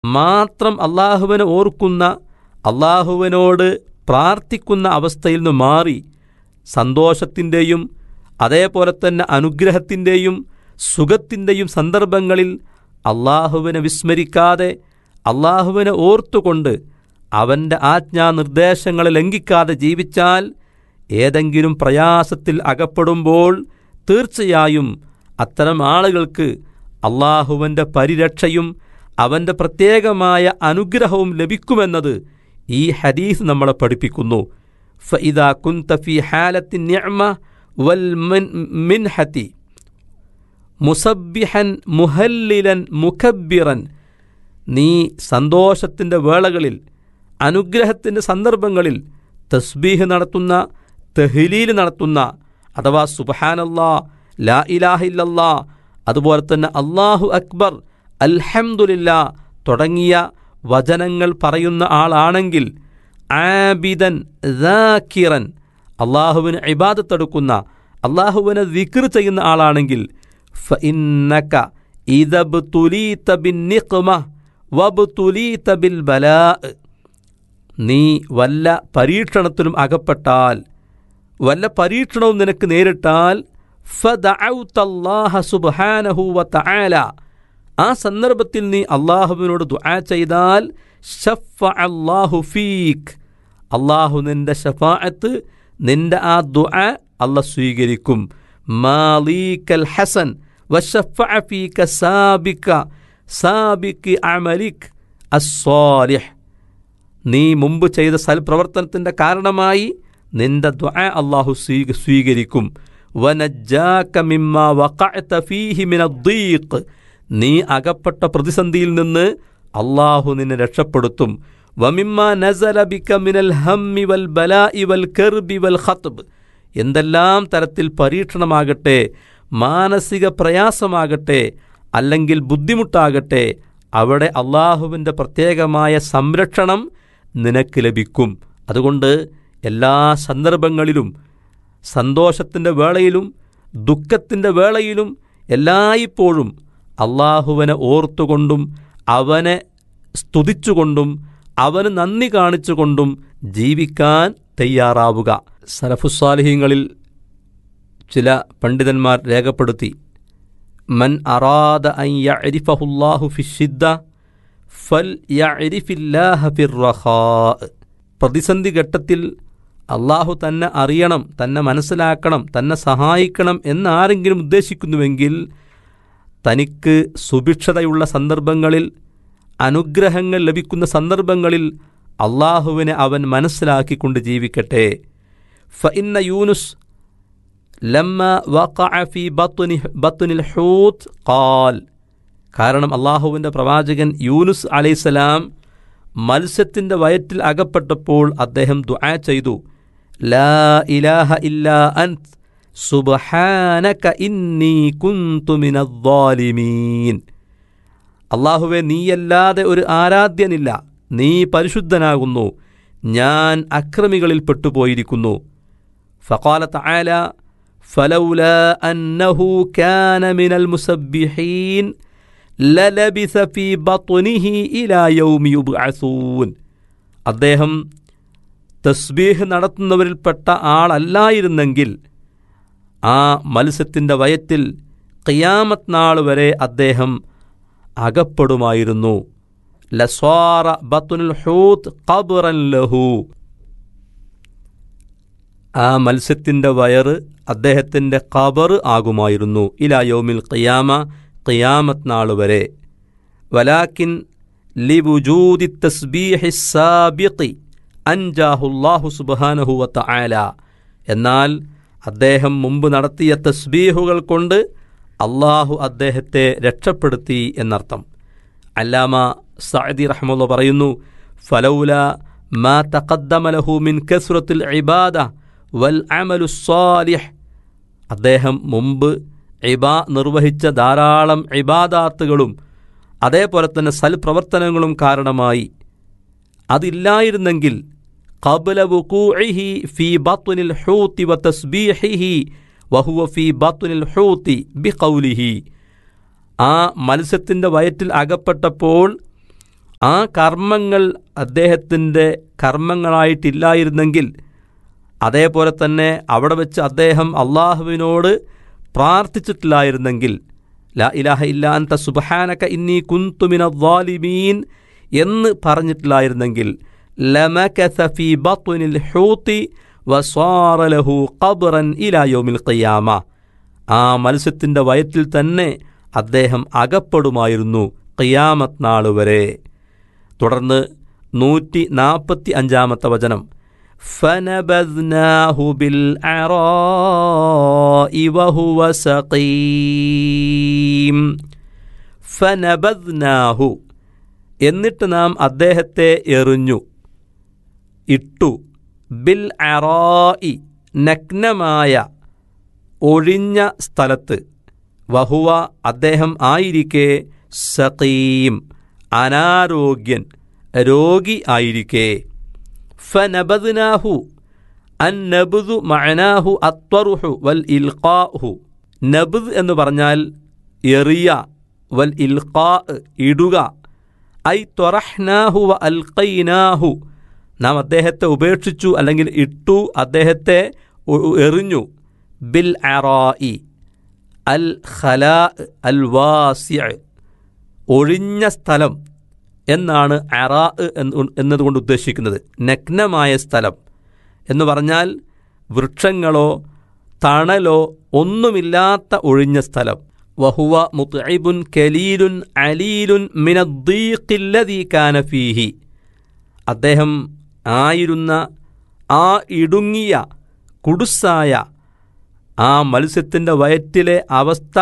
മാത്രം അള്ളാഹുവിനെ ഓർക്കുന്ന അള്ളാഹുവിനോട് പ്രാർത്ഥിക്കുന്ന അവസ്ഥയിൽ നിന്ന് മാറി സന്തോഷത്തിൻ്റെയും അതേപോലെ തന്നെ അനുഗ്രഹത്തിൻ്റെയും സുഖത്തിൻ്റെയും സന്ദർഭങ്ങളിൽ അള്ളാഹുവിനെ വിസ്മരിക്കാതെ അള്ളാഹുവിനെ ഓർത്തുകൊണ്ട് അവൻ്റെ ആജ്ഞാനിർദ്ദേശങ്ങളെ ലംഘിക്കാതെ ജീവിച്ചാൽ ഏതെങ്കിലും പ്രയാസത്തിൽ അകപ്പെടുമ്പോൾ തീർച്ചയായും അത്തരം ആളുകൾക്ക് അള്ളാഹുവിൻ്റെ പരിരക്ഷയും അവൻ്റെ പ്രത്യേകമായ അനുഗ്രഹവും ലഭിക്കുമെന്നത് ഈ ഹദീസ് നമ്മളെ പഠിപ്പിക്കുന്നു ഫഇദാ കുന്ത ഫി ഹാലത്തി നിഅമ വൽ മിൻഹതി മുസബ്ബിഹൻ മുഹല്ലിലൻ മുഖബ്ബിറൻ നീ സന്തോഷത്തിൻ്റെ വേളകളിൽ അനുഗ്രഹത്തിൻ്റെ സന്ദർഭങ്ങളിൽ തസ്ബീഹ് നടത്തുന്ന തെഹ്ലീൽ നടത്തുന്ന അഥവാ സുബഹാനല്ലാ ലാ ഇലാഹ ഇല്ലല്ലാ അതുപോലെ തന്നെ അള്ളാഹു അക്ബർ അൽഹംദുലില്ല തുടങ്ങിയ വചനങ്ങൾ പറയുന്ന ആളാണെങ്കിൽ ആബിദൻ ദാക്കിറൻ അള്ളാഹുവിന് ഇബാദത്തെടുക്കുന്ന അള്ളാഹുവിനെ വിക്ർ ചെയ്യുന്ന ആളാണെങ്കിൽ ഫഇന്നക ഇദബ്തുലീത ബിന്നിഖ്മ വബ്തുലീത ബിൽ ബലാ നീ വല്ല പരീക്ഷണത്തിലും അകപ്പെട്ടാൽ വല്ല പരീക്ഷണവും നിനക്ക് നേരിട്ടാൽ ഫദഅൗതല്ലാഹ സുബ്ഹാനഹു വതആല ആ സന്ദർഭത്തിൽ നീ അള്ളാഹുവിനോട് ദുആ ചെയ്താൽ ഷഫ അള്ളാഹു ഫീക്ക് അള്ളാഹു നിന്റെ ഷഫാഅത്ത് നിന്റെ ആ ദുആ അല്ല സ്വീകരിക്കും മാലീക്കൽ ഹസൻ വഷഫഅ ഫീക സാബിക സാബിക് അമലിക് അസ്സാലിഹ് നീ മുമ്പ് ചെയ്ത സൽപ്രവർത്തനത്തിൻ്റെ കാരണമായി നിന്റെ ദ്വാ അള്ളാഹു സ്വീക സ്വീകരിക്കും വനജാക മിമ്മ വഖഅത ഫീഹി മിന ദീഖ് നീ അകപ്പെട്ട പ്രതിസന്ധിയിൽ നിന്ന് അള്ളാഹു നിന്നെ രക്ഷപ്പെടുത്തും വമിമ്മ നസല ബിക മിനൽ ഹമ്മി വൽ ബലാഇ വൽ കർബി വൽ ഖത്ബ് എന്തെല്ലാം തരത്തിൽ പരീക്ഷണമാകട്ടെ മാനസിക പ്രയാസമാകട്ടെ അല്ലെങ്കിൽ ബുദ്ധിമുട്ടാകട്ടെ അവിടെ അള്ളാഹുവിൻ്റെ പ്രത്യേകമായ സംരക്ഷണം നിനക്ക് ലഭിക്കും അതുകൊണ്ട് എല്ലാ സന്ദർഭങ്ങളിലും സന്തോഷത്തിൻ്റെ വേളയിലും ദുഃഖത്തിൻ്റെ വേളയിലും എല്ലായ്പ്പോഴും അള്ളാഹുവിനെ ഓർത്തുകൊണ്ടും അവനെ സ്തുതിച്ചുകൊണ്ടും അവന് നന്ദി കാണിച്ചുകൊണ്ടും ജീവിക്കാൻ തയ്യാറാവുക സലഫുസ്വാലിഹ്യങ്ങളിൽ ചില പണ്ഡിതന്മാർ രേഖപ്പെടുത്തി മൻ അറാദ അൻ യഅരിഫഹുല്ലാഹു ഫിഷിദ്ദ ഫൽ യഅരിഫില്ലാഹ ഫിർറഖാ പ്രതിസന്ധി ഘട്ടത്തിൽ അള്ളാഹു തന്നെ അറിയണം തന്നെ മനസ്സിലാക്കണം തന്നെ സഹായിക്കണം എന്നാരെങ്കിലും ഉദ്ദേശിക്കുന്നുവെങ്കിൽ തനിക്ക് സുഭിക്ഷതയുള്ള സന്ദർഭങ്ങളിൽ അനുഗ്രഹങ്ങൾ ലഭിക്കുന്ന സന്ദർഭങ്ങളിൽ അള്ളാഹുവിനെ അവൻ മനസ്സിലാക്കിക്കൊണ്ട് ജീവിക്കട്ടെ ഫഇന്ന യൂനുസ് ലമ്മ വഖഅ ഫി ബത്നി ബത്നിൽ ഹൂത്ത് ഖാൽ കാരണം അള്ളാഹുവിൻ്റെ പ്രവാചകൻ യൂനുസ് അലൈസലാം മത്സ്യത്തിൻ്റെ വയറ്റിൽ അകപ്പെട്ടപ്പോൾ അദ്ദേഹം ദുആ ചെയ്തു ലാ ഇലാഹ ഇല്ലാ അൻത് സുബ്ഹാനക ഇന്നി കുന്തു മിനദ്ദാലിമീൻ അള്ളാഹുവെ നീയല്ലാതെ ഒരു ആരാധ്യനില്ല നീ പരിശുദ്ധനാകുന്നു ഞാൻ അക്രമികളിൽ പെട്ടുപോയിരിക്കുന്നു ഫഖാല തആല فلولا أنه كان من المسبحين للبث في بطنه إلى يوم يبعثون അദ്ദേഹം തസ്ബീഹ് നടത്തുന്നവരിൽപ്പെട്ട ആളല്ലായിരുന്നെങ്കിൽ ആ മത്സ്യത്തിൻ്റെ വയറ്റിൽ ഖിയാമത്ത് നാൾ വരെ അദ്ദേഹം അകപ്പെടുമായിരുന്നു ലസ്വാറ ബത്തുൽ ഹൂത്ത് ഖബ്റൻ ലഹു ആ മത്സ്യത്തിൻ്റെ വയറ് അദ്ദേഹത്തിൻ്റെ ഖബർ ആകുമായിരുന്നു ഇലാ യോമിൽ ഖിയാമ ഖിയാമത്ത് നാൾ വരെ വലാക്കിൻ ലിവുജൂദി തസ്ബീഹി സാബിഖി അൻജാഹുല്ലാഹു സുബ്ഹാനഹു വതആല എന്നാൽ അദ്ദേഹം മുമ്പ് നടത്തിയ തസ്ബീഹുകൾ കൊണ്ട് അള്ളാഹു അദ്ദേഹത്തെ രക്ഷപ്പെടുത്തി എന്നർത്ഥം അല്ലാമ സഅദി റഹ്മുള്ള പറയുന്നു ഫലൗല മാ തഖദ്ദമ ലഹു മിൻ കസ്റത്തിൽ ഇബാദ വൽ അമലു സ്വാലിഹ് അദ്ദേഹം മുമ്പ് ഇബാ നിർവഹിച്ച ധാരാളം ഇബാദാത്തുകളും അതേപോലെ തന്നെ സൽപ്രവർത്തനങ്ങളും കാരണമായി അതില്ലായിരുന്നെങ്കിൽ قبل وقوعه في بطن الحوت وتسبيحه وهو في بطن الحوت بقوله ആ മത്സ്യത്തിൻ്റെ വയറ്റിൽ അകപ്പെട്ടപ്പോൾ ആ കർമ്മങ്ങൾ അദ്ദേഹത്തിൻ്റെ കർമ്മങ്ങളായിട്ടില്ലായിരുന്നെങ്കിൽ അതേപോലെ തന്നെ അവിടെ വെച്ച് അദ്ദേഹം അള്ളാഹുവിനോട് പ്രാർത്ഥിച്ചിട്ടില്ലായിരുന്നെങ്കിൽ ലാ ഇലാഹ ഇല്ലാന്ത സുബഹാനക ഇന്നി കുന്തുമിന വാലിമീൻ എന്ന് പറഞ്ഞിട്ടില്ലായിരുന്നെങ്കിൽ ലമകസ ഫീ ബത്നിൽ ഹൂത്തി വസ്വാറ ലഹു ഖബ്റൻ ഇലാ യൗമിൽ ഖിയാമ ആ മത്സ്യത്തിൻ്റെ വയറ്റിൽ തന്നെ അദ്ദേഹം അകപ്പെടുമായിരുന്നു ഖിയാമത്ത് നാൾ വരെ തുടർന്ന് നൂറ്റി നാൽപ്പത്തി അഞ്ചാമത്തെ വചനം فنبذناه بالعراء وهو سقيم فنبذناه എന്നിട്ട് നാം അദ്ദേഹത്തെ എറിഞ്ഞു ഇട്ടു ബിൽ അറായി നഗ്നമായ ഒഴിഞ്ഞ സ്ഥലത്ത് വഹുവ അദ്ദേഹം ആയിരിക്കെ സഖീം അനാരോഗ്യൻ രോഗി ആയിരിക്കെ ഫനബദ്നാഹു അൻ നബുദു മഅനാഹു അത്വറുഹു വൽ ഇൽഖാഹു നബുദ് എന്ന് പറഞ്ഞാൽ എറിയ വൽ ഇൽഖാ ഇടുക ഐ ത്വറഹ്നാഹു വ അൽഖൈനാഹു നാം അദ്ദേഹത്തെ ഉപേക്ഷിച്ചു അല്ലെങ്കിൽ ഇട്ടു അദ്ദേഹത്തെ ഉ- എറിഞ്ഞു ബിൽ അറായി അൽ ഖലാ അൽ വാസിഅ ഒഴിഞ്ഞ സ്ഥലം എന്നാണ് അറാ എന്ന് എന്നതുകൊണ്ട് ഉദ്ദേശിക്കുന്നത് നഗ്നമായ സ്ഥലം എന്ന് പറഞ്ഞാൽ വൃക്ഷങ്ങളോ തണലോ ഒന്നുമില്ലാത്ത ഒഴിഞ്ഞ സ്ഥലം വഹുവ മുത്ഇബുൻ കലീലുൻ അലീലുൻ മിനദ്ദീഖില്ലദീ കാന ഫീഹി അദ്ദേഹം ആയിരുന്ന ആ ഇടുങ്ങിയ കുടുസായ ആ മത്സ്യത്തിൻ്റെ വയറ്റിലെ അവസ്ഥ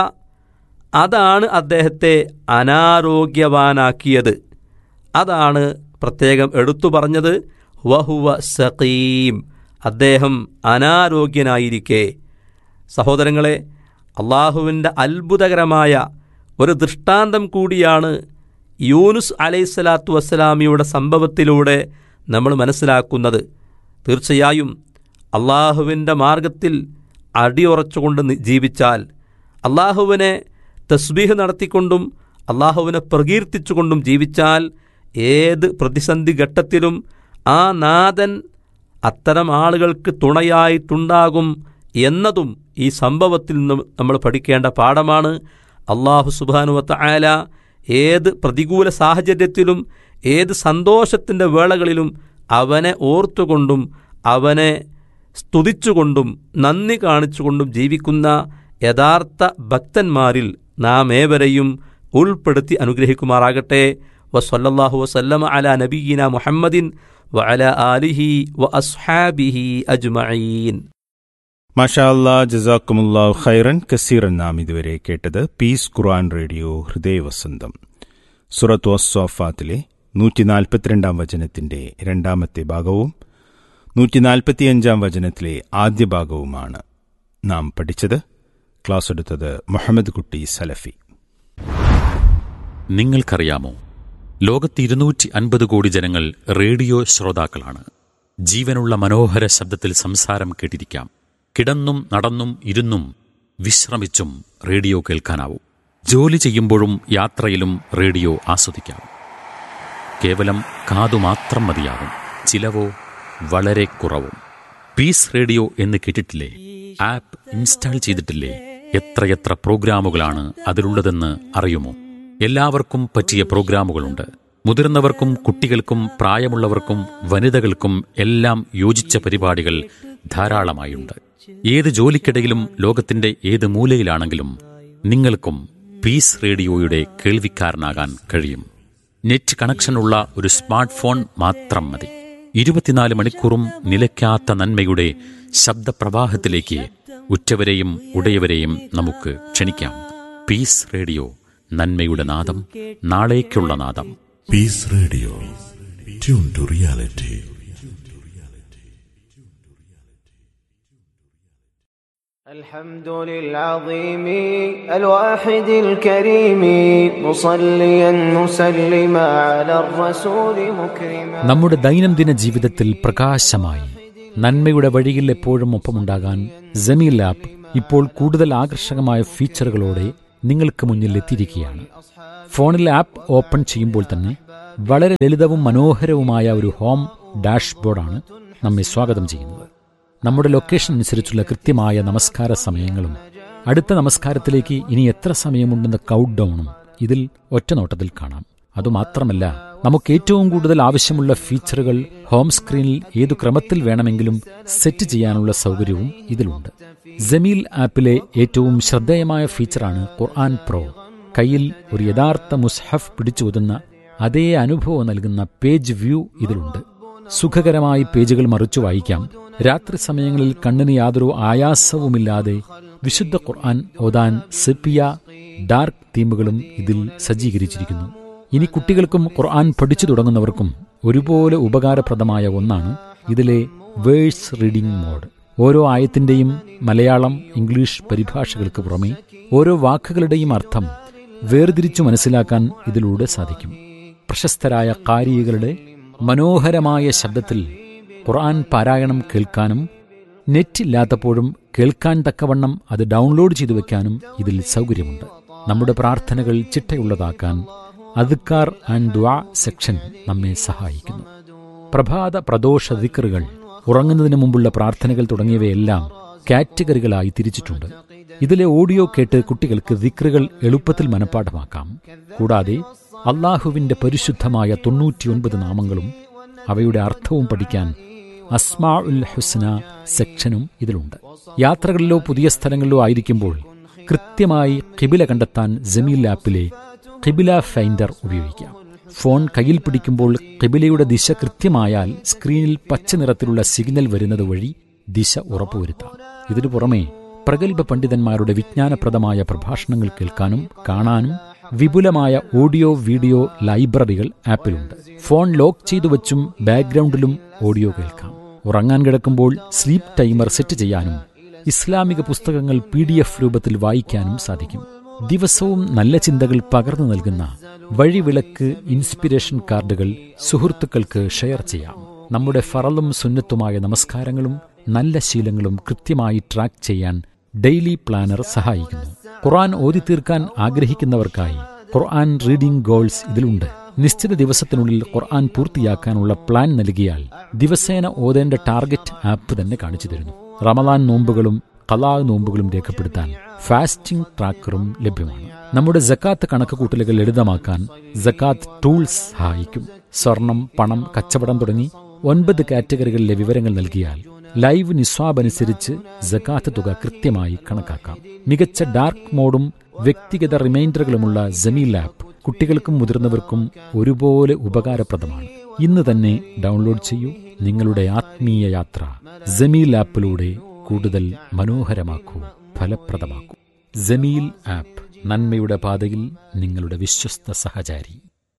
അതാണ് അദ്ദേഹത്തെ അനാരോഗ്യവാനാക്കിയത് അതാണ് പ്രത്യേകം എടുത്തു പറഞ്ഞത് വഹുവ സഖീം അദ്ദേഹം അനാരോഗ്യനായിരിക്കെ സഹോദരങ്ങളെ അള്ളാഹുവിൻ്റെ അത്ഭുതകരമായ ഒരു ദൃഷ്ടാന്തം കൂടിയാണ് യൂനുസ് അലൈഹിസ്സലാത്തു വസ്സലാമിയുടെ സംഭവത്തിലൂടെ നമ്മൾ മനസ്സിലാക്കുന്നത് തീർച്ചയായും അള്ളാഹുവിൻ്റെ മാർഗത്തിൽ അടിയുറച്ചുകൊണ്ട് നി- ജീവിച്ചാൽ അള്ളാഹുവിനെ തസ്ബീഹ് നടത്തിക്കൊണ്ടും അള്ളാഹുവിനെ പ്രകീർത്തിച്ചുകൊണ്ടും ജീവിച്ചാൽ ഏത് പ്രതിസന്ധി ഘട്ടത്തിലും ആ നാഥൻ അത്തരം ആളുകൾക്ക് തുണയായിട്ടുണ്ടാകും എന്നതും ഈ സംഭവത്തിൽ നിന്ന് നമ്മൾ പഠിക്കേണ്ട പാഠമാണ് അള്ളാഹു സുബാനുവത്ത ആല ഏത് പ്രതികൂല സാഹചര്യത്തിലും ഏത് സന്തോഷത്തിൻ്റെ വേളകളിലും അവനെ ഓർത്തുകൊണ്ടും അവനെ സ്തുതിച്ചുകൊണ്ടും നന്ദി കാണിച്ചുകൊണ്ടും ജീവിക്കുന്ന യഥാർത്ഥ ഭക്തന്മാരിൽ നാം ഏവരെയും ഉൾപ്പെടുത്തി അനുഗ്രഹിക്കുമാറാകട്ടെ വസല്ലല്ലാഹു വസല്ലമ അല നബീന മുഹമ്മദിൻ വ അല ആലിഹി വ അസ്ഹാബിഹി അജ്മഈൻ മാഷാ അല്ലാ ജസാക്കുമുല്ലാ ഖൈറൻ കസീറൻ നാം ഇതുവരെ കേട്ടത് പീസ് ഖുർആൻ റേഡിയോ ഹൃദയവസന്തം സുറത്ത് വസ്വാഫാത്തിലെ നൂറ്റി നാൽപ്പത്തിരണ്ടാം വചനത്തിന്റെ രണ്ടാമത്തെ ഭാഗവും നൂറ്റി നാൽപ്പത്തിയഞ്ചാം വചനത്തിലെ ആദ്യ ഭാഗവുമാണ് നാം പഠിച്ചത് ക്ലാസ് എടുത്തത് മുഹമ്മദ് കുട്ടി സലഫി നിങ്ങൾക്കറിയാമോ ലോകത്ത് ഇരുന്നൂറ്റി അൻപത് കോടി ജനങ്ങൾ റേഡിയോ ശ്രോതാക്കളാണ് ജീവനുള്ള മനോഹര ശബ്ദത്തിൽ സംസാരം കേട്ടിരിക്കാം കിടന്നും നടന്നും ഇരുന്നും വിശ്രമിച്ചും റേഡിയോ കേൾക്കാനാവും ജോലി ചെയ്യുമ്പോഴും യാത്രയിലും റേഡിയോ ആസ്വദിക്കാം കേവലം കാതുമാത്രം മതിയാകും ചിലവോ വളരെ കുറവും പീസ് റേഡിയോ എന്ന് കേട്ടിട്ടില്ലേ ആപ്പ് ഇൻസ്റ്റാൾ ചെയ്തിട്ടില്ലേ എത്രയെത്ര പ്രോഗ്രാമുകളാണ് അതിലുള്ളതെന്ന് അറിയുമോ എല്ലാവർക്കും പറ്റിയ പ്രോഗ്രാമുകളുണ്ട് മുതിർന്നവർക്കും കുട്ടികൾക്കും പ്രായമുള്ളവർക്കും വനിതകൾക്കും എല്ലാം യോജിച്ച പരിപാടികൾ ധാരാളമായുണ്ട് ഏത് ജോലിക്കിടയിലും ലോകത്തിന്റെ ഏത് മൂലയിലാണെങ്കിലും നിങ്ങൾക്കും പീസ് റേഡിയോയുടെ കേൾവിക്കാരനാകാൻ കഴിയും നെറ്റ് കണക്ഷനുള്ള ഒരു സ്മാർട്ട് ഫോൺ മാത്രം മതി ഇരുപത്തിനാല് മണിക്കൂറും നിലയ്ക്കാത്ത നന്മയുടെ ശബ്ദപ്രവാഹത്തിലേക്ക് ഉറ്റവരെയും ഉടയവരെയും നമുക്ക് ക്ഷണിക്കാം പീസ് റേഡിയോ നന്മയുടെ നാദം നാളേക്കുള്ള നാദം Peace Radio. Tune to reality. الحمد للعظيم الواحد الكريم مصليا مسلما على الرسول مكرما നമ്മുടെ ദൈനംദിന ജീവിതത്തിൽ പ്രകാശമായി നന്മയുടെ വഴിയിൽ എപ്പോഴും ഒപ്പമുണ്ടാകാൻ ജമീൽ ആപ്പ് ഇപ്പോൾ കൂടുതൽ ആകർഷകമായ ഫീച്ചറുകളോടെ നിങ്ങൾക്ക് മുന്നിൽ എത്തിയിരിക്കുകയാണ് ഫോണിൽ ആപ്പ് ഓപ്പൺ ചെയ്യുമ്പോൾ തന്നെ വളരെ ലളിതവും മനോഹരവുമായ ഒരു ഹോം ഡാഷ്ബോർഡാണ് നമ്മെ സ്വാഗതം ചെയ്യുന്നത് നമ്മുടെ ലൊക്കേഷൻ അനുസരിച്ചുള്ള കൃത്യമായ നമസ്കാര സമയങ്ങളും അടുത്ത നമസ്കാരത്തിലേക്ക് ഇനി എത്ര സമയമുണ്ടെന്ന കൗണ്ട് ഡൗണും ഇതിൽ ഒറ്റനോട്ടത്തിൽ കാണാം അതുമാത്രമല്ല നമുക്ക് ഏറ്റവും കൂടുതൽ ആവശ്യമുള്ള ഫീച്ചറുകൾ ഹോം സ്ക്രീനിൽ ഏതു ക്രമത്തിൽ വേണമെങ്കിലും സെറ്റ് ചെയ്യാനുള്ള സൗകര്യവും ഇതിലുണ്ട് ജമീൽ ആപ്പിലെ ഏറ്റവും ശ്രദ്ധേയമായ ഫീച്ചറാണ് ഖുർആൻ പ്രോ കയ്യിൽ ഒരു യഥാർത്ഥ മുസ്ഹഫ് പിടിച്ചോതുന്ന അതേ അനുഭവം നൽകുന്ന പേജ് വ്യൂ ഇതിലുണ്ട് സുഖകരമായി പേജുകൾ മറിച്ചു വായിക്കാം രാത്രി സമയങ്ങളിൽ കണ്ണിന് യാതൊരു ആയാസവുമില്ലാതെ വിശുദ്ധ ഖുർആൻ ഓതാൻ സെപ്പിയ ഡാർക്ക് തീമുകളും ഇതിൽ സജ്ജീകരിച്ചിരിക്കുന്നു ഇനി കുട്ടികൾക്കും ഖുർആൻ പഠിച്ചു തുടങ്ങുന്നവർക്കും ഒരുപോലെ ഉപകാരപ്രദമായ ഒന്നാണ് ഇതിലെ വേഴ്സ് റീഡിംഗ് മോഡ് ഓരോ ആയത്തിന്റെയും മലയാളം ഇംഗ്ലീഷ് പരിഭാഷകൾക്ക് പുറമെ ഓരോ വാക്കുകളുടെയും അർത്ഥം വേർതിരിച്ചു മനസ്സിലാക്കാൻ ഇതിലൂടെ സാധിക്കും പ്രശസ്തരായ കാരികളുടെ മനോഹരമായ ശബ്ദത്തിൽ ഖുർആൻ പാരായണം കേൾക്കാനും നെറ്റില്ലാത്തപ്പോഴും കേൾക്കാൻ തക്കവണ്ണം അത് ഡൗൺലോഡ് ചെയ്തു വെക്കാനും ഇതിൽ സൗകര്യമുണ്ട് നമ്മുടെ പ്രാർത്ഥനകൾ ചിട്ടയുള്ളതാക്കാൻ അദ്ക്കാർ ആൻഡ് ദ്വാ സെക്ഷൻ നമ്മെ സഹായിക്കുന്നു പ്രഭാത പ്രദോഷ ദിക്കറുകൾ ഉറങ്ങുന്നതിന് മുമ്പുള്ള പ്രാർത്ഥനകൾ തുടങ്ങിയവയെല്ലാം കാറ്റഗറികളായി തിരിച്ചിട്ടുണ്ട് ഇതിലെ ഓഡിയോ കേട്ട് കുട്ടികൾക്ക് ദിക്റുകൾ എളുപ്പത്തിൽ മനഃപ്പാഠമാക്കാം കൂടാതെ അള്ളാഹുവിന്റെ പരിശുദ്ധമായ തൊണ്ണൂറ്റിയൊൻപത് നാമങ്ങളും അവയുടെ അർത്ഥവും പഠിക്കാൻ അസ്മാ ഉൽ ഹുസ്ന സെക്ഷനും ഇതിലുണ്ട് യാത്രകളിലോ പുതിയ സ്ഥലങ്ങളിലോ ആയിരിക്കുമ്പോൾ കൃത്യമായി കിബില കണ്ടെത്താൻ ജമീൽ ആപ്പിലെ കിബില ഫൈൻഡർ ഉപയോഗിക്കാം ഫോൺ കയ്യിൽ പിടിക്കുമ്പോൾ കിബിലയുടെ ദിശ കൃത്യമായാൽ സ്ക്രീനിൽ പച്ച നിറത്തിലുള്ള സിഗ്നൽ വരുന്നത് വഴി ദിശ ഉറപ്പുവരുത്താം ഇതിനു പുറമെ പ്രഗത്ഭ പണ്ഡിതന്മാരുടെ വിജ്ഞാനപ്രദമായ പ്രഭാഷണങ്ങൾ കേൾക്കാനും കാണാനും വിപുലമായ ഓഡിയോ വീഡിയോ ലൈബ്രറികൾ ആപ്പിലുണ്ട് ഫോൺ ലോക്ക് ചെയ്തു വച്ചും ബാക്ക്ഗ്രൗണ്ടിലും ഓഡിയോ കേൾക്കാം ഉറങ്ങാൻ കിടക്കുമ്പോൾ സ്ലീപ്പ് ടൈമർ സെറ്റ് ചെയ്യാനും ഇസ്ലാമിക പുസ്തകങ്ങൾ പി ഡി എഫ് രൂപത്തിൽ വായിക്കാനും സാധിക്കും ദിവസവും നല്ല ചിന്തകൾ പകർന്നു നൽകുന്ന വഴിവിളക്ക് ഇൻസ്പിരേഷൻ കാർഡുകൾ സുഹൃത്തുക്കൾക്ക് ഷെയർ ചെയ്യാം നമ്മുടെ ഫറലും സുന്നത്തുമായ നമസ്കാരങ്ങളും നല്ല ശീലങ്ങളും കൃത്യമായി ട്രാക്ക് ചെയ്യാൻ ഡെയിലി പ്ലാനർ സഹായിക്കുന്നു ഖുർആൻ ഓതി തീർക്കാൻ ആഗ്രഹിക്കുന്നവർക്കായി ഖുർആൻ റീഡിംഗ് ഗോൾസ് ഇതിലുണ്ട് നിശ്ചിത ദിവസത്തിനുള്ളിൽ ഖുർആൻ പൂർത്തിയാക്കാനുള്ള പ്ലാൻ നൽകിയാൽ ദിവസേന ഓതേണ്ട ടാർഗറ്റ് ആപ്പ് തന്നെ കാണിച്ചു തരുന്നു റമദാൻ നോമ്പുകളും കലാ നോമ്പുകളും രേഖപ്പെടുത്താൻ ഫാസ്റ്റിംഗ് ട്രാക്കറും ലഭ്യമാണ് നമ്മുടെ ജക്കാത്ത് കണക്കുകൂട്ടലുകൾ ലളിതമാക്കാൻ ജക്കാത്ത് ടൂൾസ് സഹായിക്കും സ്വർണം പണം കച്ചവടം തുടങ്ങി ഒൻപത് കാറ്റഗറികളിലെ വിവരങ്ങൾ നൽകിയാൽ ലൈവ് നിസ്വാബ് അനുസരിച്ച് ജക്കാത്ത് തുക കൃത്യമായി കണക്കാക്കാം മികച്ച ഡാർക്ക് മോഡും വ്യക്തിഗത റിമൈൻഡറുകളുമുള്ള ജമീൽ ആപ്പ് കുട്ടികൾക്കും മുതിർന്നവർക്കും ഒരുപോലെ ഉപകാരപ്രദമാണ് ഇന്ന് തന്നെ ഡൗൺലോഡ് ചെയ്യൂ നിങ്ങളുടെ ആത്മീയ യാത്ര ജമീൽ ആപ്പിലൂടെ കൂടുതൽ മനോഹരമാക്കൂ ഫലപ്രദമാക്കൂ ജമീൽ ആപ്പ് നന്മയുടെ പാതയിൽ നിങ്ങളുടെ വിശ്വസ്ത സഹചാരി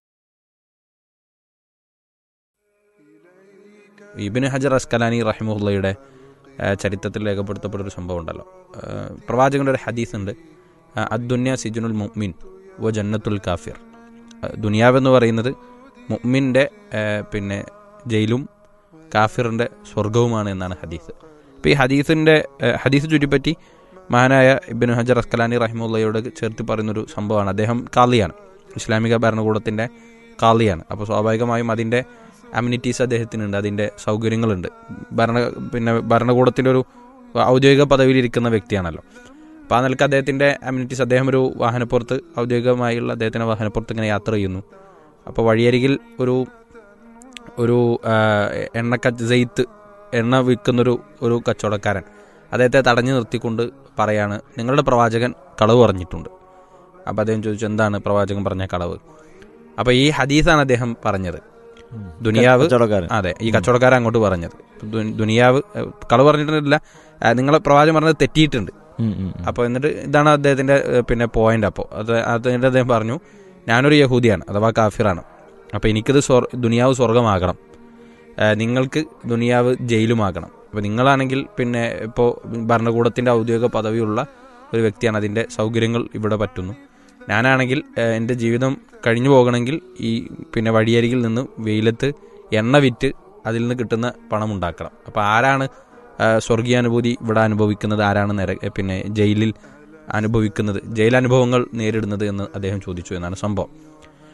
ഇബിന് ഹജർ അസ്കലാനി റഹിമുള്ളയുടെ ചരിത്രത്തിൽ രേഖപ്പെടുത്തപ്പെട്ട ഒരു സംഭവം ഉണ്ടല്ലോ ആ, പ്രവാചകന്റെ ഒരു ഹദീസ് ഉണ്ട് ആ, അദ്ദുന്യ സിജുനുൽ മുഅ്മിൻ വ ജന്നത്തുൽ കാഫിർ ആ, ദുനിയാവെന്ന് പറയുന്നത് മുഅ്മിൻ്റെ ആ, പിന്നെ ജയിലും കാഫിറിൻ്റെ സ്വർഗവുമാണ് എന്നാണ് ഹദീസ് അപ്പോൾ ഈ ഹദീസിൻ്റെ ആ, ഹദീസ് ചുറ്റിപ്പറ്റി മഹാനായ ഇബിന് ഹജർ അസ്കലാനി റഹിമുള്ളയോട് ചേർത്ത് പറയുന്നൊരു സംഭവമാണ് അദ്ദേഹം കാളിയാണ് ഇസ്ലാമിക ഭരണകൂടത്തിൻ്റെ കാളിയാണ് അപ്പോൾ സ്വാഭാവികമായും അതിൻ്റെ അമ്യൂണിറ്റീസ് അദ്ദേഹത്തിനുണ്ട് അതിൻ്റെ സൗകര്യങ്ങളുണ്ട് ഭരണ പിന്നെ ഭരണകൂടത്തിൻ്റെ ഒരു ഔദ്യോഗിക പദവിയിലിരിക്കുന്ന വ്യക്തിയാണല്ലോ അപ്പോൾ ആ നിലക്ക് അദ്ദേഹത്തിൻ്റെ അമ്യൂണിറ്റീസ് അദ്ദേഹം ഒരു വാഹനപ്പുറത്ത് ഔദ്യോഗികമായുള്ള അദ്ദേഹത്തിൻ്റെ വാഹനപ്പുറത്ത് ഇങ്ങനെ യാത്ര ചെയ്യുന്നു അപ്പോൾ വഴിയരികിൽ ഒരു ഒരു ആ, എണ്ണക്ക ജെയ്ത്ത് എണ്ണ വിൽക്കുന്നൊരു ഒരു കച്ചവടക്കാരൻ അദ്ദേഹത്തെ തടഞ്ഞു നിർത്തിക്കൊണ്ട് പറയാണ് നിങ്ങളുടെ പ്രവാചകൻ കളവ് പറഞ്ഞിട്ടുണ്ട് അപ്പോൾ അദ്ദേഹം ചോദിച്ചു എന്താണ് പ്രവാചകൻ പറഞ്ഞ കളവ് അപ്പോൾ ഈ ഹദീസാണ് അദ്ദേഹം പറഞ്ഞത് ദുനിയാവ് കച്ചവടക്കാരൻ. അതെ ഈ കച്ചവടക്കാരൻ അങ്ങോട്ട് പറഞ്ഞത് ദു- ദുനിയാവ് ഏഹ്, കളവ് പറഞ്ഞിട്ടില്ല ഏഹ്, നിങ്ങളെ പ്രവാചകൻ പറഞ്ഞത് തെറ്റിയിട്ടുണ്ട് ഉം, ഉം, ഉം. അപ്പോൾ എന്നിട്ട് ഇതാണ് അദ്ദേഹത്തിന്റെ ഏഹ്, പിന്നെ പോയിന്റ് അപ്പോൾ അത് അതിന്റെ അദ്ദേഹം പറഞ്ഞു ഞാനൊരു യഹൂദിയാണ് അഥവാ കാഫിറാണ് അപ്പോൾ എനിക്കിത് സ്വർ ദുനിയാവ് സ്വർഗമാകണം ഏഹ്, നിങ്ങൾക്ക് ദുനിയാവ് ജയിലുമാകണം അപ്പോൾ നിങ്ങളാണെങ്കിൽ പിന്നെ ഇപ്പോൾ ഭരണകൂടത്തിന്റെ ഔദ്യോഗിക പദവിയുള്ള ഒരു വ്യക്തിയാണ് അതിന്റെ സൗകര്യങ്ങൾ ഇവിടെ പറ്റുന്നു ഞാനാണെങ്കിൽ ഏഹ്, എൻ്റെ ജീവിതം കഴിഞ്ഞു പോകണമെങ്കിൽ ഈ പിന്നെ വഴിയരികിൽ നിന്ന് വെയിലത്ത് എണ്ണ വിറ്റ് അതിൽ നിന്ന് കിട്ടുന്ന പണം ഉണ്ടാക്കണം അപ്പോൾ ആരാണ് ആ, സ്വർഗീയാനുഭൂതി ഇവിടെ അനുഭവിക്കുന്നത് ആരാണ് നര പിന്നെ ജയിലിൽ അനുഭവിക്കുന്നത് ജയിലനുഭവങ്ങൾ നേരിടുന്നത് എന്ന് അദ്ദേഹം ചോദിച്ചു എന്നാണ് സംഭവം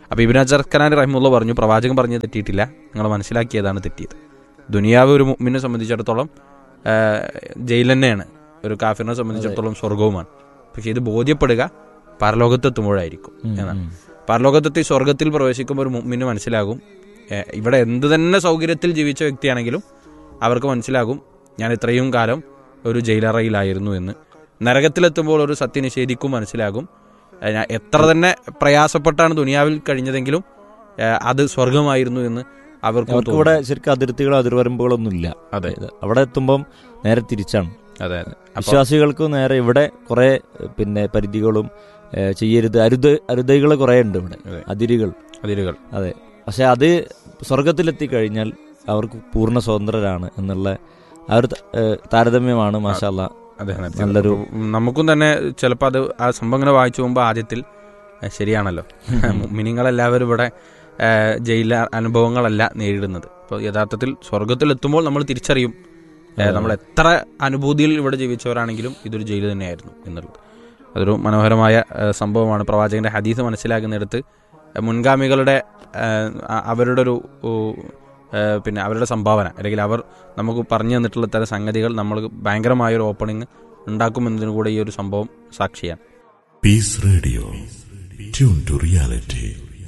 അപ്പോൾ ഇബിൻ അജർ ഖലാൻ റഹിമുള്ള പറഞ്ഞു പ്രവാചകൻ പറഞ്ഞത് തെറ്റിയിട്ടില്ല നിങ്ങൾ മനസ്സിലാക്കിയതാണ് തെറ്റിയത് ദുനിയാവ് ഒരു മുമ്മിനെ സംബന്ധിച്ചിടത്തോളം ആ, ജയിൽ തന്നെയാണ് ഒരു കാഫിറിനെ സംബന്ധിച്ചിടത്തോളം സ്വർഗവുമാണ് പക്ഷെ ഇത് ബോധ്യപ്പെടുക പരലോകത്തെത്തുമ്പോഴായിരിക്കും എന്നാണ് പരലോകത്തെത്തി സ്വർഗത്തിൽ പ്രവേശിക്കുമ്പോൾ ഒരു മുമ്മിന് മനസ്സിലാകും ഏ, ഇവിടെ എന്ത് തന്നെ സൗകര്യത്തിൽ ജീവിച്ച വ്യക്തിയാണെങ്കിലും അവർക്ക് മനസ്സിലാകും ഞാൻ ഇത്രയും കാലം ഒരു ജയിലറയിലായിരുന്നു എന്ന് നരകത്തിലെത്തുമ്പോൾ ഒരു സത്യനിഷേധിക്കും മനസ്സിലാകും ഏ, ഞാൻ എത്ര തന്നെ പ്രയാസപ്പെട്ടാണ് ദുനിയാവിൽ കഴിഞ്ഞതെങ്കിലും ഏ, അത് സ്വർഗമായിരുന്നു എന്ന് അവർക്ക് അവർക്ക് ഇവിടെ ശരിക്കും അതിർത്തികളോ അതിർവരമ്പുകളൊന്നും ഇല്ല അതെ അവിടെ എത്തുമ്പം നേരെ തിരിച്ചാണ് അതെ അതെ അപ്പൊ വിശ്വാസികൾക്ക് നേരെ ഇവിടെ കുറെ പിന്നെ പരിധികളും ഏ, ചെയ്യരുത് അരുത് അരുതകൾ കുറെ ഉണ്ട് ഇവിടെ അതെ. അതിരുകൾ അതിരുകൾ അതെ പക്ഷെ അത് സ്വർഗത്തിലെത്തി കഴിഞ്ഞാൽ അവർക്ക് പൂർണ്ണ സ്വതന്ത്രരാണ് എന്നുള്ള ആ ഒരു ത- ഏ, താരതമ്യമാണ് മാഷാല്ല അതെ അതെ. നല്ലൊരു നമുക്കും തന്നെ ചിലപ്പോൾ അത് ആ സംഭവം ഇങ്ങനെ വായിച്ചു പോകുമ്പോൾ ആദ്യത്തിൽ ഏ, ശരിയാണല്ലോ മിനിങ്ങളെല്ലാവരും ഇവിടെ ഏ, ജയില അനുഭവങ്ങളല്ല നേരിടുന്നത് അപ്പോൾ യഥാർത്ഥത്തിൽ സ്വർഗത്തിലെത്തുമ്പോൾ നമ്മൾ തിരിച്ചറിയും ഏ, നമ്മൾ എത്ര അനുഭൂതിയിൽ ഇവിടെ ജീവിച്ചവരാണെങ്കിലും ഇതൊരു ജയിൽ തന്നെയായിരുന്നു എന്നുള്ളത് അതൊരു മനോഹരമായ ഏ, സംഭവമാണ് പ്രവാചകന്റെ ഹദീസ് മനസ്സിലാക്കുന്നിടത്ത് ഏ, മുൻഗാമികളുടെ ഏ, അ- അവരുടെ ഒരു ഓ, ഏ, പിന്നെ അവരുടെ സംഭാവന അല്ലെങ്കിൽ അവർ നമുക്ക് പറഞ്ഞു തന്നിട്ടുള്ള തരം സംഗതികൾ നമ്മൾ ഭയങ്കരമായ ഒരു ഓപ്പണിംഗ് ഉണ്ടാക്കുമെന്നതിന് കൂടെ ഈ ഒരു സംഭവം സാക്ഷിയാണ് Peace Radio. Tune to reality.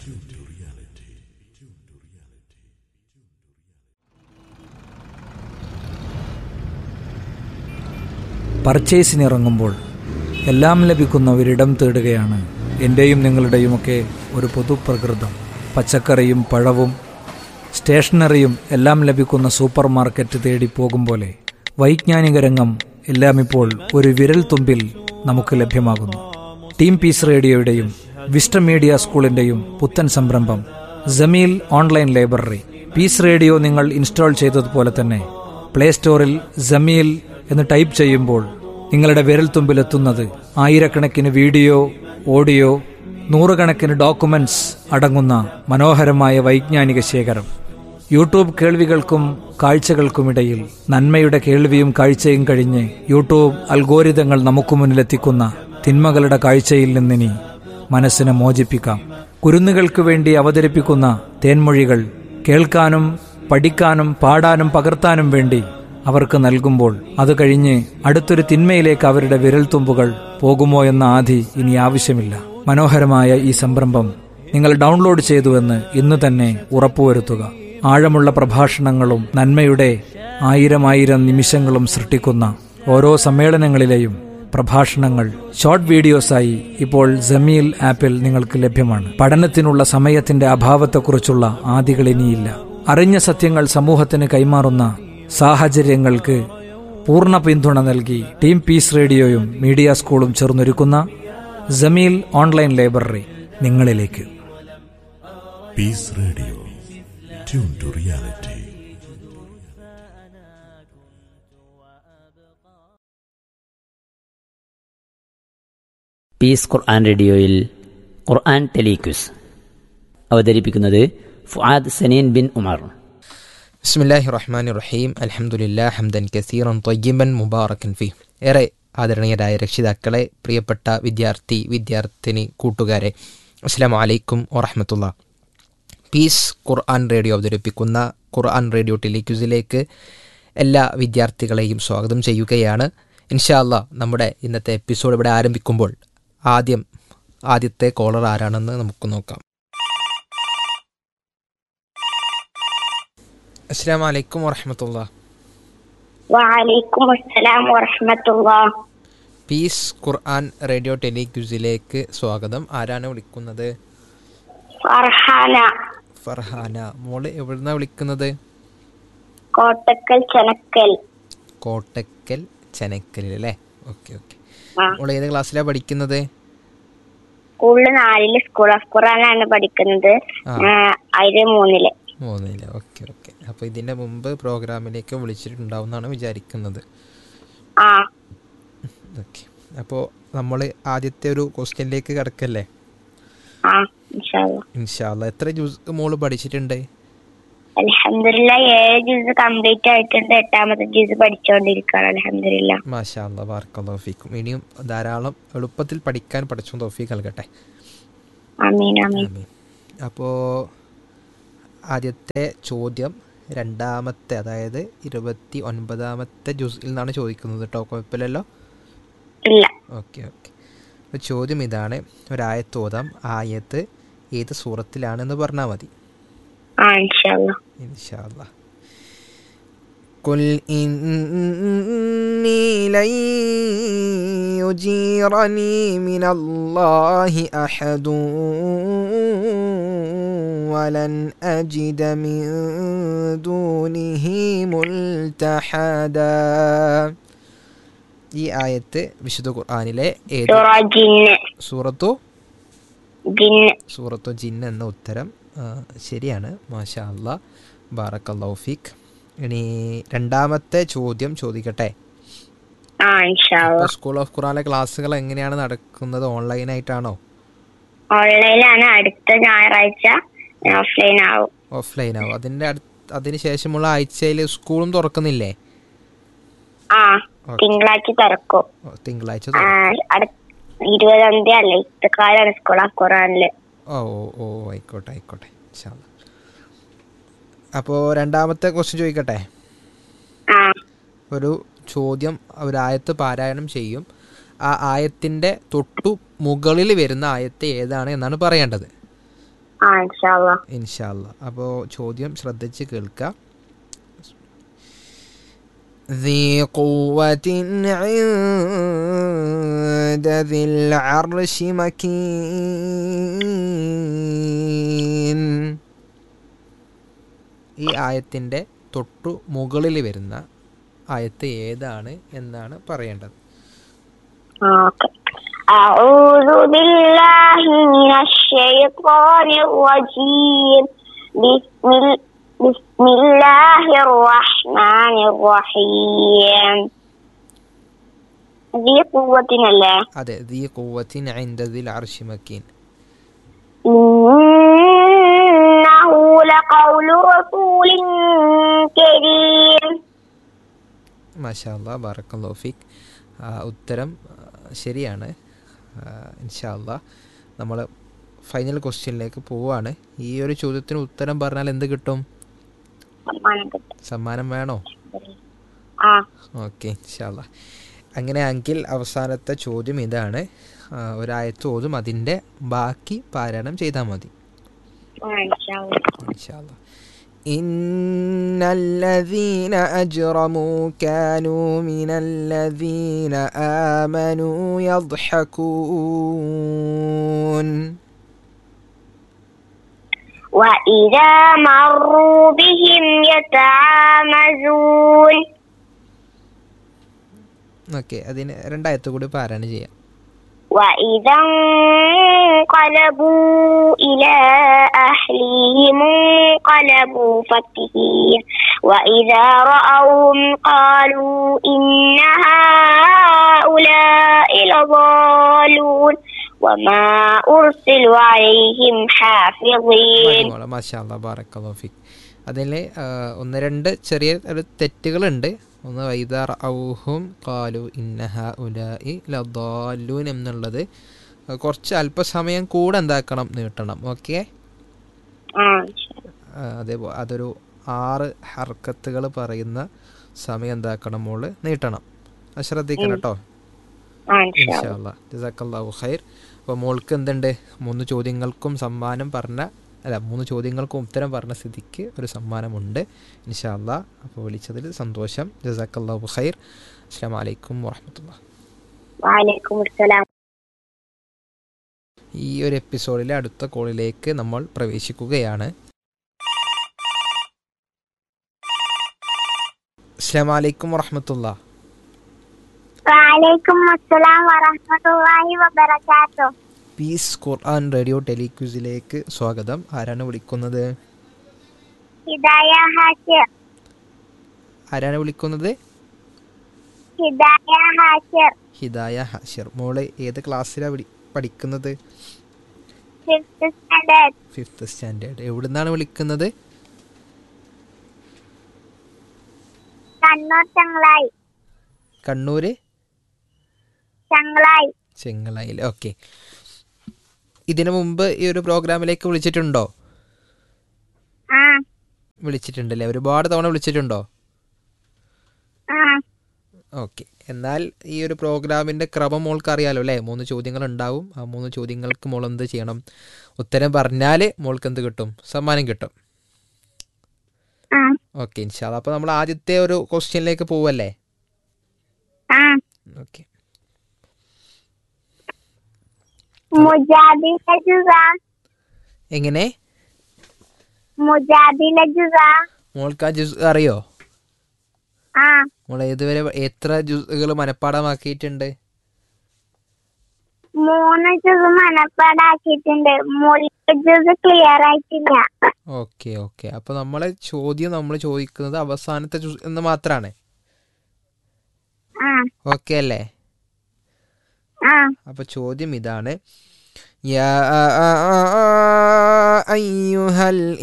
പർച്ചേസിനിറങ്ങുമ്പോൾ എല്ലാം ലഭിക്കുന്ന ഒരിടം തേടുകയാണ് എൻ്റെയും നിങ്ങളുടെയുമൊക്കെ ഒരു പൊതുപ്രകൃതം പച്ചക്കറിയും പഴവും സ്റ്റേഷനറിയും എല്ലാം ലഭിക്കുന്ന സൂപ്പർ മാർക്കറ്റ് തേടി പോകും പോലെ വൈജ്ഞാനിക രംഗം എല്ലാം ഇപ്പോൾ ഒരു വിരൽ തുമ്പിൽ നമുക്ക് ലഭ്യമാകുന്നു ടീം പീസ് റേഡിയോയുടെയും വിസ്റ്റ മീഡിയ സ്കൂളിന്റെയും പുത്തൻ സംരംഭം Jameel online library peace radio നിങ്ങൾ ഇൻസ്റ്റാൾ ചെയ്തതുപോലെ തന്നെ പ്ലേ സ്റ്റോറിൽ ജമീൽ എന്ന് ടൈപ്പ് ചെയ്യുമ്പോൾ നിങ്ങളുടെ വിരൽത്തുമ്പിലെത്തുന്നത് ആയിരക്കണക്കിന് വീഡിയോ ഓഡിയോ നൂറുകണക്കിന് ഡോക്യുമെന്റ്സ് അടങ്ങുന്ന മനോഹരമായ വൈജ്ഞാനിക ശേഖരം യൂട്യൂബ് കേൾവികൾക്കും കാഴ്ചകൾക്കുമിടയിൽ നന്മയുടെ കേൾവിയും കാഴ്ചയും കഴിഞ്ഞ് യൂട്യൂബ് അൽഗോരിതങ്ങൾ നമുക്ക് മുന്നിലെത്തിക്കുന്ന തിന്മകളുടെ കാഴ്ചയിൽ നിന്നിനി മനസ്സിനെ മോചിപ്പിക്കാം കുരുന്നുകൾക്ക് വേണ്ടി അവതരിപ്പിക്കുന്ന തേൻമൊഴികൾ കേൾക്കാനും പഠിക്കാനും പാടാനും പകർത്താനും വേണ്ടി അവർക്ക് നൽകുമ്പോൾ അത് കഴിഞ്ഞ് അടുത്തൊരു തിന്മയിലേക്ക് അവരുടെ വിരൽത്തുമ്പുകൾ പോകുമോ എന്ന ആധി ഇനി ആവശ്യമില്ല മനോഹരമായ ഈ സംരംഭം നിങ്ങൾ ഡൗൺലോഡ് ചെയ്തുവെന്ന് ഇന്ന് തന്നെ ഉറപ്പുവരുത്തുക ആഴമുള്ള പ്രഭാഷണങ്ങളും നന്മയുടെ ആയിരം ആയിരം നിമിഷങ്ങളും സൃഷ്ടിക്കുന്ന ഓരോ സമ്മേളനങ്ങളിലെയും പ്രഭാഷണങ്ങൾ ഷോർട്ട് വീഡിയോസായി ഇപ്പോൾ ജമീൽ ആപ്പിൽ നിങ്ങൾക്ക് ലഭ്യമാണ് പഠനത്തിനുള്ള സമയത്തിന്റെ അഭാവത്തെക്കുറിച്ചുള്ള ആദികൾ ഇനിയില്ല അറിഞ്ഞ സത്യങ്ങൾ സമൂഹത്തിന് കൈമാറുന്ന സാഹചര്യങ്ങൾക്ക് പൂർണ്ണ പിന്തുണ നൽകി ടീം പീസ് റേഡിയോയും മീഡിയ സ്കൂളും ചേർന്നൊരുക്കുന്ന ജമീൽ ഓൺലൈൻ ലൈബ്രറി നിങ്ങളിലേക്ക് Peace Radio. Tune to reality. Peace Quran റേഡിയോയിൽ ഖുർആൻ ടെലിക്യൂസ് അവതരിപ്പിക്കുന്നത് ഫുആദ് സനീൻ ബിൻ ഉമർ بسم الله الرحمن الرحيم الحمد لله حمدا كثيرا طيبا مباركا فيه ഏറെ ആദരണീയരായ രക്ഷിതാക്കളെ പ്രിയപ്പെട്ട വിദ്യാർത്ഥി വിദ്യാർത്ഥിനി കൂട്ടുകാരെ അസ്സാം വലൈക്കും വറഹമത്തുള്ള പീസ് ഖുർആൻ റേഡിയോ അവതരിപ്പിക്കുന്ന ഖുർആൻ റേഡിയോ ടെലിക്യൂസിലേക്ക് എല്ലാ വിദ്യാർത്ഥികളെയും സ്വാഗതം ചെയ്യുകയാണ് ഇൻഷാല്ല നമ്മുടെ ഇന്നത്തെ എപ്പിസോഡ് ഇവിടെ ആരംഭിക്കുമ്പോൾ ആദ്യം ആദ്യത്തെ കോളർ ആരാണെന്ന് നമുക്ക് നോക്കാം അസ്സാം വലൈക്കും വറഹമത്തുള്ള വലൈക്കും അസ്സലാം വറഹമത്തുള്ള പീസ് ഖുർആൻ റേഡിയോ ടെലിക്യൂസിലേക്ക് സ്വാഗതം ആരാണ് വിളിക്കുന്നത് ഫർഹാന ഫർഹാന മോള് എവിടുന്നാ വിളിക്കുന്നത് കോട്ടക്കൽ ചെനക്കൽ കോട്ടക്കൽ ചെനക്കലിൽ അല്ലേ ഓക്കെ ഓക്കെ ആ. മോള് ഏത് ക്ലാസ്സിലാണ് പഠിക്കുന്നത് സ്കൂളിൽ നാലില് സ്കൂൾ ഓഫ് ഖുറാനാണ് പഠിക്കുന്നത് ആ. ആ, അതില് മൂന്നില് മൂന്നില്ല ഓക്കെ ഓക്കെ അപ്പോൾ ഇതിൻ്റെ മുമ്പ് പ്രോഗ്രാമിലേക്ക് വിളിച്ചിട്ടുണ്ടാവുമെന്നാണ് വിചാരിക്കുന്നത് ആ ഓക്കെ അപ്പോൾ നമ്മൾ ആദ്യത്തെ ഒരു ക്വസ്റ്റ്യനിലേക്ക് കിടക്കല്ലേ ആ ഇൻഷാല്ലാ ഇൻഷാല്ല എത്ര ജ്യൂസ് മോള് പഠിച്ചിട്ടുണ്ട് അലഹമില്ല ഏഴ് ജ്യൂസ് കംപ്ലീറ്റ് ആയിട്ടുണ്ട് എട്ടാമത്തെ ജ്യൂസ് പഠിച്ചുകൊണ്ടിരിക്കുകയാണ് അലഹമില്ല മാഷാ അല്ല വാർക്ക തോഫിക്കും ഇനിയും ധാരാളം എളുപ്പത്തിൽ പഠിക്കാൻ പഠിച്ചു തോഫീക്ക് നൽകട്ടെ അമീൻ അമീൻ ആമീൻ അപ്പോൾ ആദ്യത്തെ ചോദ്യം രണ്ടാമത്തെ അതായത് ഇരുപത്തി ഒൻപതാമത്തെ ജുസിൽ നിന്നാണ് ചോദിക്കുന്നത് കേട്ടോ കുഴപ്പമില്ലല്ലോ ഇല്ല ഓക്കെ ഓക്കെ അപ്പോൾ ചോദ്യം ഇതാണ് ഒരായത്ത് ഓതാം ആ ആയത്ത് ഏത് സൂറത്തിലാണെന്ന് പറഞ്ഞാൽ മതി ആ ഇൻഷാല്ല ഇൻഷാല്ല قل إني لن يجيرني من الله أحد ولن أجد من دونه ملتحدا ഈ ആയത്ത് വിശുദ്ധ ഖുർആനിലെ ഏത് സൂറ ജിന്ന് സൂറത്തു ജിന്ന് സൂറത്തു ജിന്ന് എന്ന ഉത്തരം ആ, ശരിയാണ് മാഷാ അല്ലാ ബാറക്കല്ലൗഫിക് ഇനി രണ്ടാമത്തെ ചോദ്യം ചോദിക്കട്ടെ ആ ഇൻഷാല്ല ഇപ്പോൾ സ്കൂൾ ഓഫ് ഖുറാനിലെ ക്ലാസ്സുകൾ എങ്ങനെയാണ് നടക്കുന്നത് ഓൺലൈനായിട്ടാണോ ഓൺലൈനിലാണ് അടുത്ത ഞായറാഴ്ച ഓഫ്ലൈൻ ആവും ഓഫ്ലൈൻ ആവും അതിൻ്റെ അടുത്ത് അതിന് ശേഷമുള്ള ആഴ്ചയിൽ സ്കൂളും തുറക്കുന്നില്ലേ ആ തിങ്കളാഴ്ച തുറക്കും ഓ, തിങ്കളാഴ്ച ആ, തുറക്കും അടുത്ത ഇരുപതാം തീയതി അല്ലേ ഇത്തക്കാലാണ് സ്കൂൾ ഓഫ് ഖുറാനില് ഓ ഓ ഓ ആയിക്കോട്ടെ ആയിക്കോട്ടെ ഇൻഷാല്ലാ അപ്പോൾ രണ്ടാമത്തെ ക്വസ്റ്റ്യൻ ചോദിക്കട്ടെ ആ ഒരു ചോദ്യം ഒരു ആയത്ത് പാരായണം ചെയ്യും ആ ആയത്തിൻ്റെ തൊട്ടു മുകളിൽ വരുന്ന ആയത്ത് ഏതാണ് എന്നാണ് പറയേണ്ടത് ആ ഇൻഷാല്ല ഇൻഷാല്ല അപ്പോൾ ചോദ്യം ശ്രദ്ധിച്ച് കേൾക്കുക ذي قوة عند ذي العرش مكين ഈ ആയത്തിൻ്റെ തൊട്ടു മുകളിൽ വരുന്ന ആയത്ത് ഏതാണ് എന്നാണ് പറയേണ്ടത് اوكي أعوذ بالله من الشيطان الرجيم بسم, ال- بسم الله الرحمن الرحيم ذي قوة الله അതെ ദീ കൂവത്തിൻ عند ذي العرش مكين إنه لقول رسول كريم മാഷാ അല്ലാ ബാറക്കല്ലാഹു ഫീക്ക് ആ, ഉത്തരം ആ, ശരിയാണ് ഇൻഷാ അല്ലാ നമ്മൾ ഫൈനൽ ക്വസ്റ്റ്യനിലേക്ക് പോവുകയാണ് ഈ ഒരു ചോദ്യത്തിന് ഉത്തരം പറഞ്ഞാൽ എന്ത് കിട്ടും സമ്മാനം കിട്ടും. സമ്മാനം വേണോ ആ ഓക്കെ ഇൻഷാല്ല അങ്ങനെയാണെങ്കിൽ അവസാനത്തെ ചോദ്യം ഇതാണ് ആ, ഒരായത്ത് ഓതും അതിൻ്റെ ബാക്കി പാരായണം ചെയ്താൽ മതി ആ, ഇൻഷാല്ലാ. ഇൻഷാല്ല إن الذين أجرموا كانوا من الذين آمنوا يضحكون وإذا مروا بهم يتعامزون ഓക്കെ അതിന് രണ്ടായത്ത് കൂടി പാരായണം ചെയ്യാം وإذا انقلبوا إلى أهلهم انقلبوا فكهين وإذا رأوهم قالوا إن هؤلاء لضالون وما أرسلوا عليهم حافظين മാഷാല്ല ബാറക്കലോഫിക് അതിൽ ഒന്ന് രണ്ട് ചെറിയ ഒരു തെറ്റുകളുണ്ട് ഒന്ന് വൈദാർ ഔഹും കാലു ഇന്നഹ ഉലായി ലദാലൂൻ എന്നുള്ളത് ആ, കുറച്ച് അല്പസമയം കൂടെ എന്താക്കണം നീട്ടണം ഓക്കെ അതേപോലെ അതൊരു ആറ് ഹർക്കത്തുകൾ പറയുന്ന സമയം എന്താക്കണം മോള് നീട്ടണം അത് ശ്രദ്ധിക്കണം കേട്ടോ ഇൻഷാല്ല ജസാക്കല്ലാഹു ഖൈർ അപ്പോൾ മോൾക്ക് എന്തുണ്ട് മൂന്ന് ചോദ്യങ്ങൾക്കും സമ്മാനം പറഞ്ഞ അല്ല മൂന്ന് ചോദ്യങ്ങൾക്കും ഉത്തരം പറഞ്ഞ സ്ഥിതിക്ക് ഒരു സമ്മാനമുണ്ട് ഇൻഷാല്ല അപ്പോൾ വിളിച്ചതിൽ സന്തോഷം ജസാക്കല്ലാഹു ഖൈർ അസ്സാം വലൈക്കും വാഹമത്തുള്ള وعليكم السلام ഈ ഒരു എപ്പിസോഡിലെ അടുത്ത കോളിലേക്ക് നമ്മൾ പ്രവേശിക്കുകയാണ് അസ്സാം വലൈക്കും വറഹമത്തുള്ള وعليكم السلام ورحمة الله وبركاته പീസ് ഖുർആൻ റേഡിയോ ടെലിക്യൂസിലേക്ക് സ്വാഗതം ആരാണ് വിളിക്കുന്നത് هداية هاشر ആരാണ് വിളിക്കുന്നത് هداية هاشر ഹിദായ ഹാഷിർ മോള് ഏത് ക്ലാസ്സിലാണ് വിളി പഠിക്കുന്നത് fifth standard ഫിഫ്ത്ത് സ്റ്റാൻഡേർഡ് എവിടുന്നാണ് വിളിക്കുന്നത് കണ്ണൂർ ചങ്ങളായി കണ്ണൂര് ചങ്ങളായി ചെങ്ങളായിൽ ഓക്കെ ഇതിനു മുമ്പ് ഈ ഒരു പ്രോഗ്രാമിലേക്ക് വിളിച്ചിട്ടുണ്ടോ ആ വിളിച്ചിട്ടുണ്ടല്ലേ ഒരുപാട് തവണ വിളിച്ചിട്ടുണ്ടോ ആ ഓക്കെ എന്നാൽ ഈ ഒരു പ്രോഗ്രാമിൻ്റെ ക്രമം മോൾക്ക് അറിയാലോ അല്ലേ മൂന്ന് ചോദ്യങ്ങൾ ഉണ്ടാവും ആ മൂന്ന് ചോദ്യങ്ങൾക്ക് മോൾ എന്ത് ചെയ്യണം ഉത്തരം പറഞ്ഞാൽ മോൾക്ക് എന്ത് കിട്ടും സമ്മാനം കിട്ടും ആ ഓക്കെ ഇൻഷാല്ല അപ്പോൾ നമ്മൾ ആദ്യത്തെ ഒരു ക്വസ്റ്റ്യനിലേക്ക് പോവല്ലേ ആ ഓക്കെ മുജാദില ജുസ എങ്ങനെ മുജാദില ജുസ മോൾക്ക് ആ ജ്യൂസ് അറിയോ ആ മോൾ ഏതുവരെ എത്ര ജ്യൂസുകൾ മനഃപ്പാടമാക്കിയിട്ടുണ്ട് മൂന്ന് ജ്യൂസ് മനപ്പാടാക്കിയിട്ടുണ്ട് മുഴുവൻ ജ്യൂസ് ക്ലിയർ ആയിട്ടില്ല ഓക്കെ ഓക്കെ അപ്പോൾ നമ്മളെ ചോദ്യം നമ്മൾ ചോദിക്കുന്നത് അവസാനത്തെ ജ്യൂസ് എന്ന് മാത്രമാണ് ആ ഓക്കെ അല്ലേ ആ അപ്പോൾ ചോദ്യം ഇതാണ് يا أيها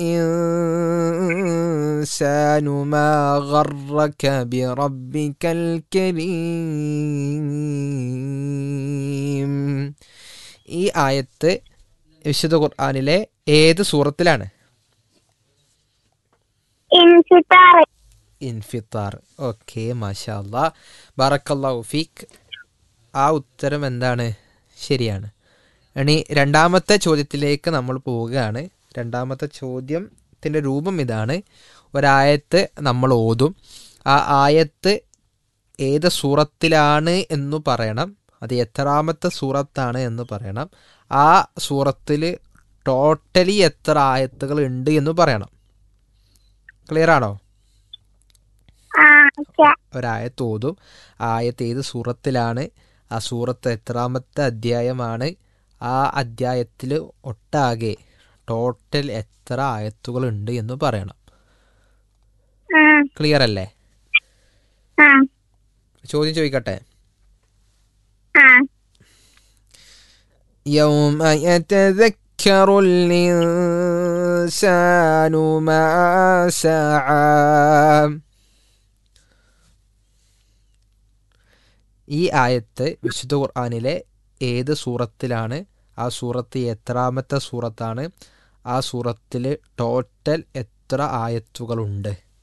الإنسان ما غرك بربك الكريم ഈ ആയത്ത് വിശുദ്ധ ഖുർആനിലെ ഏത് സൂറത്തിലാണ് ഇൻഫിത്താർ ഇൻഫിത്താർ ഓക്കെ മാഷാ അല്ലാ ബറക്കല്ലാഹു ഫീക്ക് ആ ഉത്തരം എന്താണ് ശരിയാണ് ഇനി രണ്ടാമത്തെ ചോദ്യത്തിലേക്ക് നമ്മൾ പോവുകയാണ് രണ്ടാമത്തെ ചോദ്യത്തിൻ്റെ രൂപം ഇതാണ് ഒരായത്ത് നമ്മൾ ഓതും ആ ആയത്ത് ഏത് സൂറത്തിലാണ് എന്ന് പറയണം അത് എത്രാമത്തെ സൂറത്താണ് എന്ന് പറയണം ആ സൂറത്തിൽ ടോട്ടലി എത്ര ആയത്തുകൾ ഉണ്ട് എന്ന് പറയണം ക്ലിയർ ആണോ ആ ഓക്കെ ഒരായത്ത് ഓതും ആ ആയത്ത് ഏത് സൂറത്തിലാണ് ആ സൂറത്ത് എത്രാമത്തെ അധ്യായമാണ് ആ അധ്യായത്തിൽ ഒട്ടാകെ ടോട്ടൽ എത്ര ആയത്തുകൾ ഉണ്ട് എന്ന് പറയണം ആ ക്ലിയർ അല്ലേ ആ ചോദ്യം ചോദിക്കട്ടെ ആ يوم يتذكر الإنسان ما سعى ഈ ആയത്ത് വിശുദ്ധ ഖുർആനിലെ ഏത് സൂറത്തിലാണ് ആ സൂറത്ത് എത്രാമത്തെ സൂറത്താണ് ആ സൂറത്തിൽ ടോട്ടൽ എത്ര ആയത്തുകളുണ്ട്